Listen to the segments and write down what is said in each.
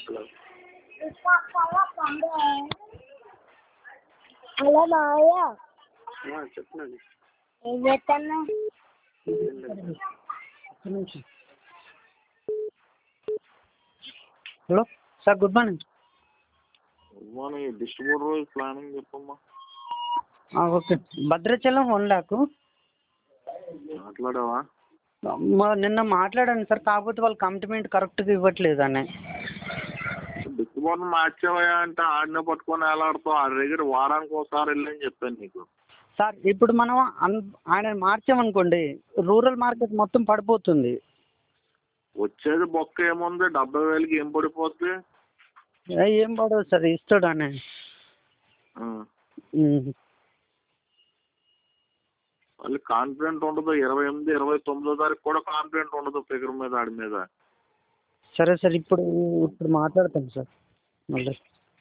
Hello మావయ్య చెప్పండి ఏం చేస్తాను హలో సార్ గుడ్ మార్నింగ్ మన డిస్ట్రిబ్యూటర్ ప్లానింగ్ చెప్పమ్మా ఓకే భద్రాచలం వన్ ల్యాక్ మాట్లాడావా నిన్న మాట్లాడాను సార్ కాకపోతే వాళ్ళు కమిట్మెంట్ కరెక్ట్గా ఇవ్వట్లేదు అని డిస్ట్రిబ్యూటర్ మార్చావా అంటే ఆడినే పట్టుకొని వేలాడుతావు ఆడి దగ్గర వారానికి ఒకసారి వెళ్ళని చెప్పాను నీకు సార్ ఇప్పుడు మనం అన్ ఆయన మార్చామనుకోండి రూరల్ మార్కెట్ మొత్తం పడిపోతుంది వచ్చేది బొక్క ఏముంది డెబ్బై వేలకి ఏం పడిపోద్ది ఏ, ఏం పడదు సార్ ఇస్తాడు అని ఆ. ఉమ్. మళ్ళీ కాన్ఫిడెంట్ ఉండదు ఇరవై ఎనిమిది ఇరవై తొమ్మిదో తారీఖు కూడా కాన్ఫిడెంట్ ఉండదు ఫిగర్ మీద ఆడి మీద సరే సార్ ఇప్పుడు ఇప్పుడు మాట్లాడతాను సార్ మళ్ళీ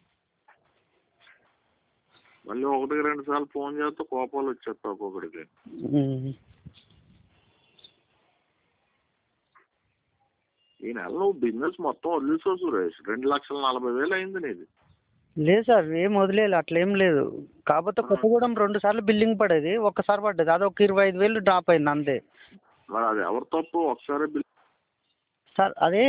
మళ్ళీ ఒకటికి రెండు సార్లు ఫోన్ చేస్తే కోపాలు వచ్చేస్తావు ఒక్కొక్కడికి ఉమ్. ఈ నెల నువ్వు బిజినెస్ మొత్తం వదిలేసావు సురేష్ రెండు లక్షల నలభై వేలు అయింది నీది లేదు సార్ ఏం వదిలేదు అట్లా ఏం లేదు కాకపోతే కొత్తగూడెం రెండు సార్లు బిల్లింగ్ పడేది ఒక్కసారి పడ్డది అది ఒక ఇరవై ఐదు వేలు డ్రాప్ అయింది అంతే మరి అది ఎవరి తప్పు ఒకసారి బిల్ సార్ అదే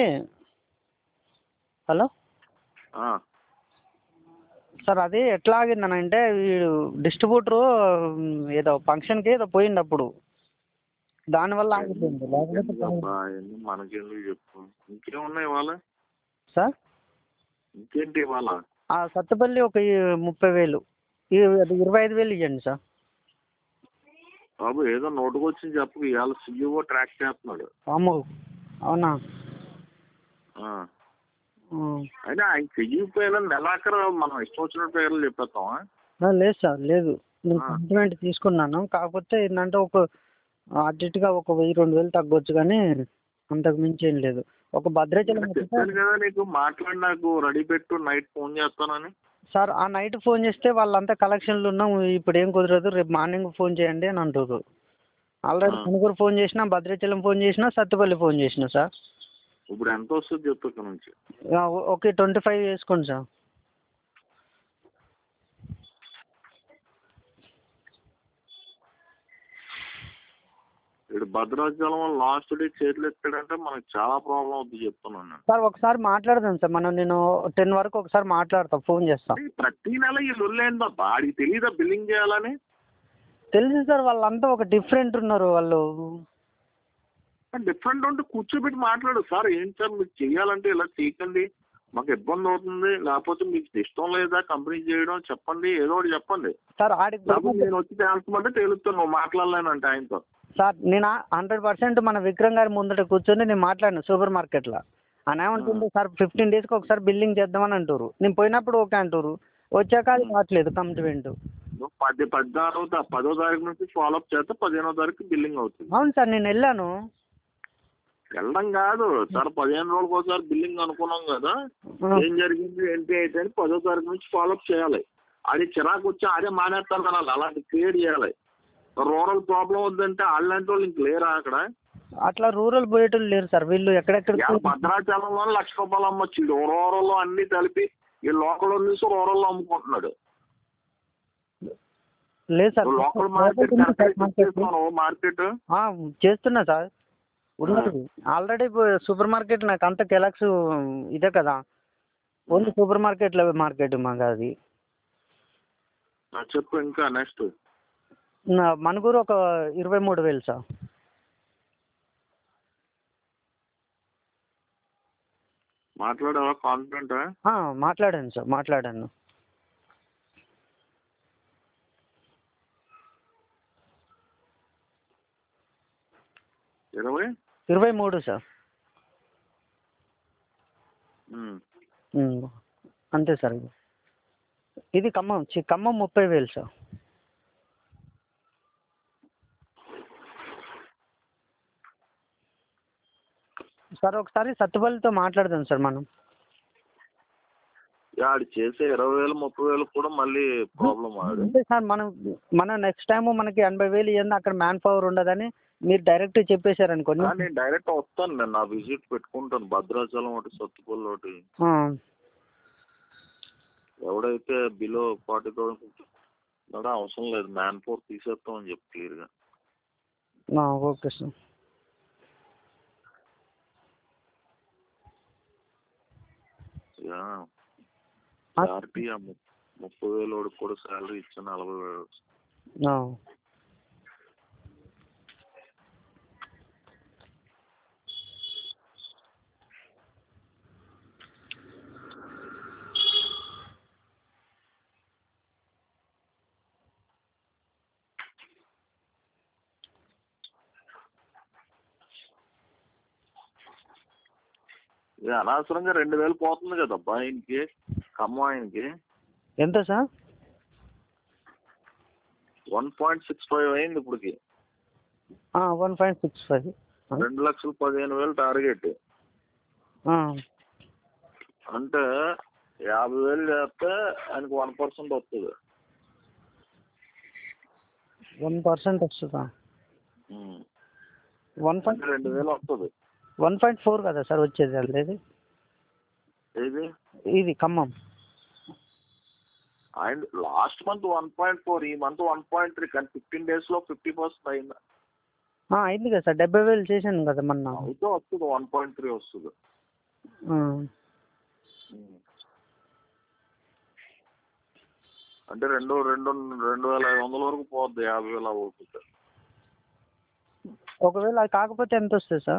హలో ఆ, సార్ అది ఎట్లా ఆగిందనంటే వీడు డిస్ట్రిబ్యూటరు ఏదో ఫంక్షన్కి ఏదో పోయిండు అప్పుడు దానివల్ల ఆగిపోయింది లేకపోతే ఎందుకబ్బా, అవన్నీ మనకెందుకు చెప్పు ఇంకేమున్నాయి ఇవాళ సార్ ఇంకేంటి ఇవాళ ఆ సత్తుపల్లి ఒక ఈ- ముప్పై వేలు ఈ- అది ఇరవై ఐదు వేలు ఇవ్వండి సార్ బాబు ఏదో నోటుకొచ్చింది చెప్పు ఇవాళ సీఈఓ ట్రాక్ చేస్తున్నాడు అమ్మో అవునా ఆ. ఆ. అయినా ఆయన చెయ్యిపోయిన నెలాఖరు మనం ఇష్టం వచ్చిన పేర్లు చెప్పేస్తామా ఆ, లేదు సార్ లేదు నేను ఆ. కమిట్మెంట్ తీసుకున్నాను కాకపోతే ఏంటంటే ఒక అటు ఇటుగా ఒక వెయ్యి రెండు వేలు తగ్గొచ్చు కానీ అంతకు మించి ఏం లేదు ఒక భద్రాచలం ఒకటే- చెప్పాను కదా నీకు మాట్లాడి నాకు రెడీ పెట్టు నైట్ ఫోన్ చేస్తానని సార్ ఆ నైట్ ఫోన్ చేస్తే వాళ్ళంతా కలెక్షన్లు ఉన్నాం ఇప్పుడు ఏం కుదరదు రేపు మార్నింగ్ ఫోన్ చేయండి అని అంటారు ఆల్రెడీ ఆ. కనుగూరు ఫోన్ చేసినా భద్రాచలం ఫోన్ చేసినా సత్తుపల్లి ఫోన్ చేసినా సార్ ఇప్పుడు ఎంత వస్తుంది చెప్పు ఇక్కడ నుంచి ఆ, ఓ- ఓకే ట్వంటీ ఫైవ్ వేసుకోండి సార్ ఇప్పుడు భద్రాచలం లాస్ట్ డే చేతులు ఎత్తాడంటే మనకు చాలా ప్రాబ్లం అవుతుంది చెప్తున్నాను నేను సార్ ఒకసారి మాట్లాడదాం సార్ మనం నేను టెన్ వరకు ఒకసారి మాట్లాడతా ఫోన్ చేస్తా ఈ ప్రతి నెల ఈ లొల్లేందబ్బా ఆడికి తెలియదా బిల్లింగ్ చేయాలని తెలుసు సార్ వాళ్ళంతా ఒక డిఫరెంట్ ఉన్నారు వాళ్ళు డిఫరెంట్ ఉంటే కూర్చోబెట్టి మాట్లాడు సార్ ఏంటి సార్ మీకు చేయాలంటే ఇలా చేయకండి మాకు ఇబ్బంది అవుతుంది లేకపోతే మీకు ఇష్టం లేదా కంపెనీ చేయడం చెప్పండి ఏదో ఒకటి చెప్పండి సార్ ఆడికి లేకపోతే పోయినప్పుడు- నేను వచ్చి తేల్చమంటే తేలుస్తాను నువ్వు మాట్లాడలేనంటే ఆయనతో సార్ నేను హండ్రెడ్ పర్సెంట్ మన విక్రమ్ గారి ముందట కూర్చొని నేను మాట్లాడిన సూపర్ మార్కెట్లో ఆయన ఏమంటుండే సార్ ఫిఫ్టీన్ డేస్కి ఒకసారి బిల్లింగ్ చేద్దామని అంటారు నేను పోయినప్పుడు ఓకే అంటారు వచ్చాక అది కావట్లేదు కమిట్మెంట్ నువ్వు పది పద్నాలుగో తా- పదో తారీఖు నుంచి ఫాలో అప్ చేస్తే పదిహేనో తారీఖు బిల్లింగ్ అవుతుంది అవును సార్ నేను వెళ్ళాను వెళ్ళడం కాదు సార్ పదిహేను రోజులకు ఒకసారి బిల్లింగ్ అనుకున్నాం కదా ఏం జరిగింది ఏంటి అయితే అని పదో తారీఖు నుంచి ఫాలో అప్ చేయాలి అది చిరాకు వచ్చి అదే మానేస్తాను అనాలి అలాంటి క్రియేట్ చేయాలి రూరల్ ప్రాబ్లం వద్దంటే వాళ్ళంటి వాళ్ళు ఇంక లేరా అక్కడ అట్లా రూరల్ పోయేటోళ్ళు లేరు సార్ వీళ్ళు ఎక్కడెక్కడ ఇవాళ భద్రాచలంలో లక్ష రూపాయలు అమ్మొచ్చు ఈడు రూరల్లో అన్ని కలిపి ఈ లోకల్ నుంచి రూరల్లో అమ్ముకుంటున్నాడు లేదు సార్ లోకల్ మార్కెట్ ఉంది సార్ మార్కెట్. చేస్తున్నాను మార్కెట్ ఆ, చేస్తున్నా సార్ ఉన్నది ఆల్రెడీ సూపర్ మార్కెట్ నాకు అంత కెలాక్స్ ఇదే కదా ఓన్లీ సూపర్ మార్కెట్లో మార్కెట్ మాకు అది చెప్పు ఇంకా నెక్స్ట్ నా మణుగూరు ఒక ఇరవై మూడు వేలు సార్ మాట్లాడావా కాన్ఫిడెంటా ఆ, మాట్లాడాను సార్ మాట్లాడాను ఇరవై ఇరవై మూడు సార్ ఉమ్. ఉమ్, అంతే సార్ ఇది ఇది ఖమ్మం చి- ఖమ్మం ముప్పై వేలు సార్ సార్ ఒకసారి సత్తుపల్లితో మాట్లాడదాం సార్ మనం ఆడు చేసే ఇరవై వేలు ముప్పై వేలు కూడా మళ్ళీ ప్రాబ్లం ఆడు అంటే సార్ మనం మనం నెక్స్ట్ టైం మనకి ఎనభై వేలు ఇవ్వండి అక్కడ మ్యాన్ పవర్ ఉండదని మీరు డైరెక్ట్ చెప్పేశారనుకోండి ఆ, నేను డైరెక్ట్ వస్తాను నేను నా విజిట్ పెట్టుకుంటాను భద్రాచలం ఒకటి సత్తుపల్లి ఒకటి ఆ, ఎవడైతే బిలో ఫార్టీ థౌసండ్ కూడా అవసరం లేదు మ్యాన్ ఫోర్ తీసేస్తామని చెప్పి క్లియర్గా ఆ, ఓకే సార్ ఆర్టీ ముప్పై వేలు వాడికి కూడా శాలరీ ఇచ్చిన నలభై వేలు ఆ. ఇది అనవసరంగా రెండు వేలు పోతుంది కదా అబ్బా ఆయనకి కమ్మ ఆయనకి ఎంత sir one point six five అయింది ఇప్పటికి వన్ పాయింట్ సిక్స్ ఫైవ్ రెండు లక్షల పదిహేను వేలు టార్గెట్ అంటే యాభై వేలు చేస్తే ఆయనకి వన్ పర్సెంట్ వస్తుంది వన్ పర్సెంట్ వస్తుందా ఉమ్. వన్ అంటే పాయింట్ రెండు వేలు వస్తుంది వన్ పాయింట్ ఫోర్ కదా సార్ వచ్చేది అది ఇది ఇది Khammam and last month one point four ఈ మంత్ వన్ పాయింట్ త్రీ కానీ ఫిఫ్టీన్ డేస్ లో ఫిఫ్టీ పర్సెంట్ అయిందా ఆ, అయింది కదా సార్ డెబ్బై వేలు చేశాను కదా మొన్న అయితే వస్తుంది వన్ పాయింట్ త్రీ వస్తుంది ఆ, ఉమ్. అంటే రెండు రెండు రెండు వేల ఐదు వందల వరకు పోద్ది యాభై వేల అవుతుంది ఒకవేళ అది కాకపోతే ఎంత వస్తుంది సార్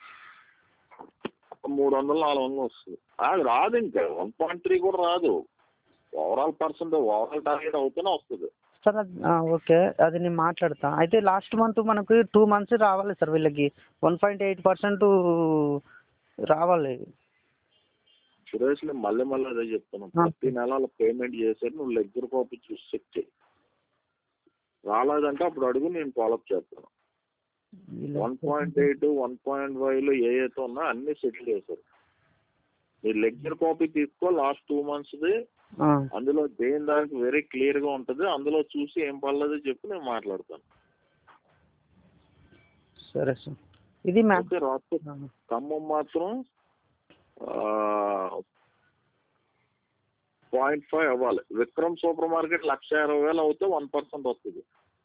మూడు వందలు నాలుగు వందలు వస్తుంది అది రాదు ఇంకా వన్ పాయింట్ త్రీ కూడా రాదు ఓవరాల్ పర్సెంట్ ఓవరాల్ టార్గెట్ అవుతూనే వస్తుంది సార్ అది ఆ, ఓకే అది నేను మాట్లాడతా అయితే లాస్ట్ మంత్ మనకు టూ మంత్స్ రావాలి సార్ వీళ్ళకి వన్ పాయింట్ ఎయిట్ పర్సెంట్ రావాలి సురేష్ నేను మళ్ళీ మళ్ళీ అదే చెప్తున్నాను ప్రతి నెల వాళ్ళ పేమెంట్ చేసేది నువ్వు లెగ్గర్ కాపీ చూసి చెక్ చేయి రాలేదంటే అప్పుడు అడుగు నేను ఫాలోఅప్ చేస్తాను one point eight one point ఫైవ్లో ఏ అయితే ఉన్నా అన్ని సెటిల్ చేశారు మీరు లెక్చర్ కాపీ తీసుకో లాస్ట్ టూ మంత్స్ది ఆ, అందులో దేని దానికి వెరీ క్లియర్గా ఉంటుంది అందులో చూసి ఏం పర్లేదో చెప్పి నేను మాట్లాడతాను సరే సార్ ఇది మ్యామ్ ఓకే రాసుకో ఖమ్మం మాత్రం పాయింట్ ఫైవ్ అవ్వాలి విక్రమ్ సూపర్ మార్కెట్ లక్ష ఇరవై వేలు అవుతే వన్ పర్సెంట్ వస్తుంది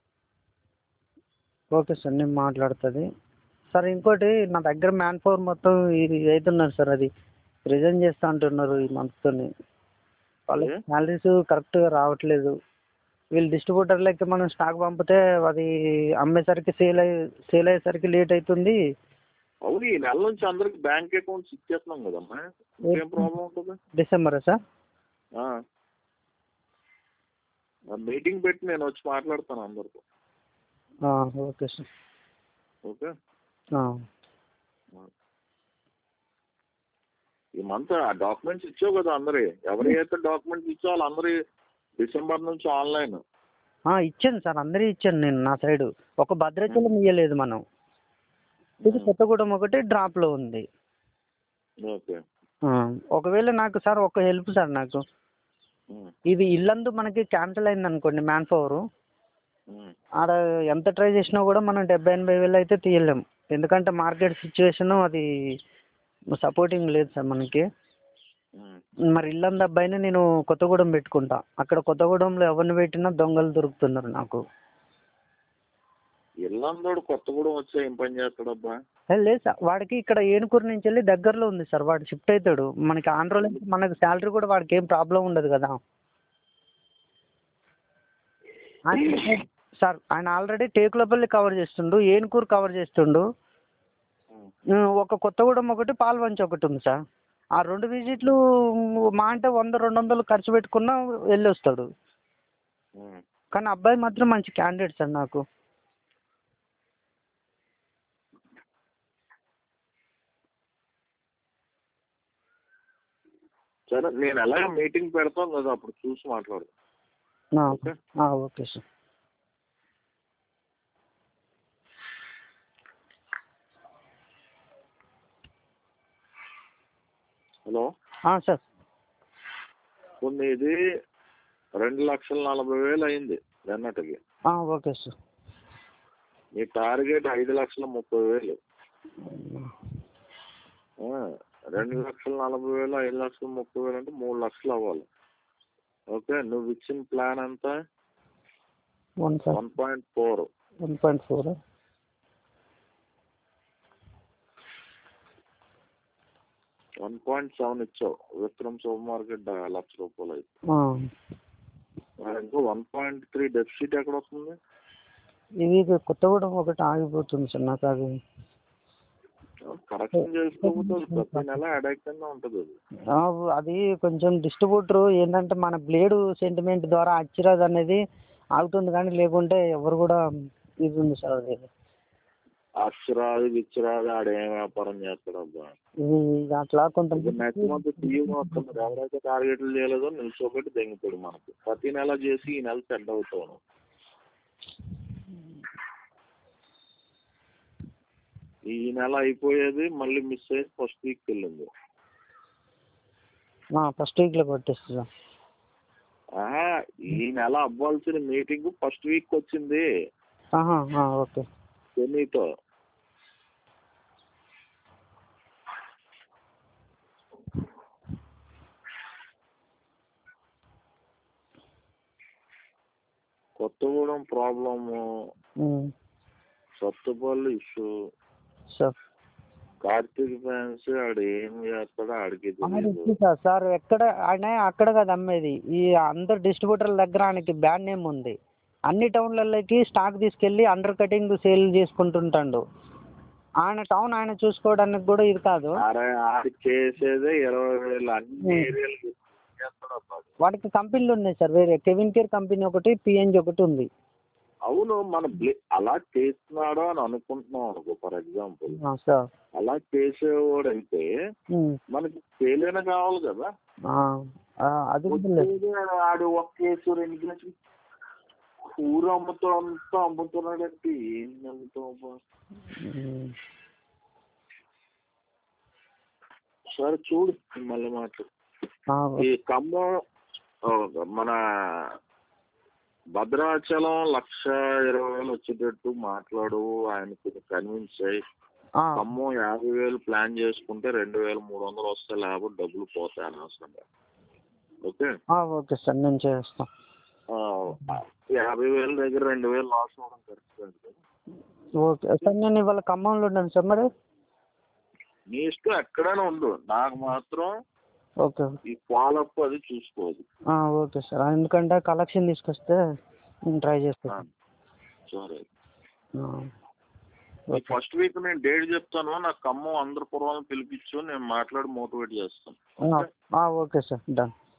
ఓకే సార్ నేను మాట్లాడుతుంది సార్ ఇంకోటి నా దగ్గర మ్యాన్ పవర్ మొత్తం ఇది అవుతున్నారు సార్ అది రిజైన్ చేస్తా అంటున్నారు ఈ మంత్తోని వాళ్ళకి ఏ? శాలరీస్ కరెక్ట్గా రావట్లేదు వీళ్ళు డిస్ట్రిబ్యూటర్లకి మనం స్టాక్ పంపితే అది అమ్మేసరికి సేల్ అయ్యి సేల్ అయ్యేసరికి లేట్ అవుతుంది అవును ఈ నెల నుంచి అందరికి బ్యాంక్ అకౌంట్స్ ఇచ్చేస్తున్నాం కదమ్మా ఏం ప్రాబ్లం ఉంటుంది డిసెంబరా సార్ మీటింగ్ పెట్టి నేను వచ్చి మాట్లాడతాను అందరితో ఆ, ఓకే సార్ ఓకే ఆ, ఈ మంత్ ఆ డాక్యుమెంట్స్ ఇచ్చావు కదా అందరి ఎవరి అయితే డాక్యుమెంట్స్ ఇచ్చావు వాళ్ళందరి డిసెంబర్ నుంచి ఆన్లైన్ ఆ, ఇచ్చాను సార్ అందరి ఇచ్చాను నేను నా సైడు ఒక భద్రాచలం ఇవ్వలేదు మనం ఇది కొత్తగూడెం ఒకటి డ్రాప్లో ఉంది ఓకే ఆ, ఒకవేళ నాకు సార్ ఒక హెల్ప్ సార్ నాకు ఇది ఇల్లందు మనకి క్యాన్సిల్ అయింది అనుకోండి మ్యాన్ పవర్ ఆడ ఎంత ట్రై చేసినా కూడా మనం డెబ్బై ఎనభై వేలు అయితే తీయలేం ఎందుకంటే మార్కెట్ సిచ్యువేషన్ అది సపోర్టింగ్ లేదు సార్ మనకి మరి ఇల్లందు అబ్బాయిని నేను కొత్తగూడెం పెట్టుకుంటా అక్కడ కొత్తగూడెంలో ఎవరిని పెట్టినా దొంగలు దొరుకుతున్నారు నాకు ఇల్లందోడు కొత్తగూడెం వచ్చి ఏం పని చేస్తాడబ్బా ఏ, లేదు సార్ వాడికి ఇక్కడ ఏనుకూరు నుంచి వెళ్ళి దగ్గరలో ఉంది సార్ వాడు షిఫ్ట్ అవుతాడు మనకి ఆంధ్రలో నుంచి మనకి శాలరీ కూడా వాడికి ఏం ప్రాబ్లం ఉండదు కదా ఆయన- సార్ ఆయన ఆల్రెడీ టేకులపల్లి కవర్ చేస్తుండు ఏనుకూరు కవర్ చేస్తుండు ఉమ్, ఒక కొత్తగూడెం ఒకటి పాల్వంచి ఒకటి ఉంది సార్ ఆ రెండు విజిట్లు మా అంటే వంద రెండు వందలు ఖర్చు పెట్టుకున్నా వెళ్ళి వస్తాడు కానీ అబ్బాయి మాత్రం మంచి క్యాండిడేట్ సార్ నాకు సరే నేను ఎలాగ మీటింగ్ పెడతాను కదా అప్పుడు చూసి మాట్లాడు ఆ, ఓకే ఆ, ఓకే సార్ హలో ఆ, సార్ కొన్ని ఇది రెండు లక్షల నలభై వేలు అయింది నిన్నటికి ఆ, ఓకే సార్ నీ టార్గెట్ ఐదు లక్షల ముప్పై వేలు ఆ, రెండు లక్షల నలభై వేలు ఐదు లక్షల ముప్పై వేలు అంటే మూడు లక్షలు అవ్వాలి ఓకే నువ్వు ఇచ్చిన ప్లాన్ ఎంత one sir one point four one point four one point seven ఇచ్చావు విక్రమ్ సూపర్ మార్కెట్ లక్ష రూపాయలు అయితే మరి ఇంకో వన్ పాయింట్ త్రీ డెఫిసిట్ ఎక్కడ వస్తుంది ఇది కొత్తగూడెం ఒకటి ఆగిపోతుంది సార్ నాకు అది కరెక్షన్ చేసుకోకపోతే అది ప్రతి నెల అడాక్ట్ అనే ఉంటుంది అది ఆ, అది కొంచెం డిస్ట్రిబ్యూటర్ ఏంటంటే మన బ్లేడ్ సెంటిమెంట్ ద్వారా అచ్చిరాజ్ అనేది ఆగుతుంది కానీ లేకుంటే ఎవరు కూడా ఇది ఉంది సార్ అది అక్షరాది విచ్చరాది ఆడేం వ్యాపారం చేస్తాడు అబ్బా ఇది అట్లా కొంత ఇప్పుడు నెక్స్ట్ మంత్ సీఎం వస్తున్నారు ఎవరైతే టార్గెట్లు చేయలేదో నిల్చోబెట్టి దెంగిపోయాడు మనకు ప్రతి నెల చేసి ఈ నెల సెట్ అవుతాను ఈ నెల అయిపోయేది మళ్ళీ మిస్ అయ్యి ఫస్ట్ వీక్ వెళ్ళింది ఫస్ట్ వీక్లో కొట్టేస్తుంది సార్ ఆహా ఈ నెల అవ్వాల్సిన మీటింగ్ ఫస్ట్ వీక్ వచ్చింది ఆహా, ఆ, ఓకే చెన్నీతో కొత్తగూడెం ప్రాబ్లము ఉమ్, Sathupalli issue sir Karthik fans ఆడు ఏం చేస్తాడో ఆడికి ఆడ తెలియదు ఉంది సార్ సార్ ఎక్కడ ఆయన అక్కడ కాదు అమ్మేది ఈ అందరు డిస్ట్రిబ్యూటర్ల దగ్గర ఆయనకి బ్యాడ్ నేమ్ ఉంది అన్ని టౌన్లలోకి స్టాక్ తీసుకెళ్ళి అండర్ కటింగ్ సేల్ చేసుకుంటుంటాడు ఆయన టౌన్ ఆయన చూసుకోవడానికి కూడా ఇది కాదు అరే ఆడి చేసేదే ఇరవై వేలు అన్ని ఏరియాలు చేస్తాడు అబ్బా ఆడు. వాడికి కంపెనీలు ఉన్నాయి సార్ వేరే కెవిన్ కేర్ కంపెనీ ఒకటి పిఎన్జి ఒకటి ఉంది అవును మన బ్లే అలా చేస్తున్నాడు అని అనుకుంటున్నాం అనుకో ఫర్ ఎగ్జాంపుల్ ఆ, సార్ అలా చేసేవాడైతే ఉమ్, మనకి తేలిన కావాలి కదా ఆ, ఆ, అది కూడా లేదు వచ్చేది ఆడు ఒక కేసు రెండు కేసు ఊరు అమ్ముతూ అంతా అమ్ముతున్నాడంటే ఏం నమ్ముతావు అబ్బా? ఉమ్, సరే చూడు మళ్ళీ మాట్లాడు ఆ, ఈ ఖమ్మం ఆ, మన భద్రాచలం లక్ష ఇరవై వేలు వచ్చేటట్టు మాట్లాడు ఆయనకు కన్విన్స్ అయ్యి ఆ, ఖమ్మం యాభై వేలు ప్లాన్ చేసుకుంటే రెండు వేలు మూడు వందలు వస్తే లేకపోతే డబ్బులు పోతాయి అనవసరంగా ఓకే ఆ, ఓకే సార్ నేను చేస్తాను ఆ, యాభై వేల దగ్గర రెండు వేలు లాస్ అవ్వడం కరెక్ట్ కాదు కదా ఓకే సార్ నేను ఇవాళ ఖమ్మంలో ఉన్నాను సార్ మరి నీ ఇష్టం ఎక్కడైనా ఉండు నాకు మాత్రం ఓకే ఈ ఫాలోఅప్ అది చూసుకోదు ఆ, ఓకే సార్ ఎందుకంటే కలెక్షన్ తీసుకొస్తే నేను ట్రై చేస్తాను సరే ఆ, ఈ ఫస్ట్ వీక్ నేను డేట్ చెప్తాను నాకు ఖమ్మం అందరు పురవాళ్ళని పిలిపించు నేను మాట్లాడి మోటివేట్ చేస్తాను ఆ, ఆ, ఓకే సార్ డన్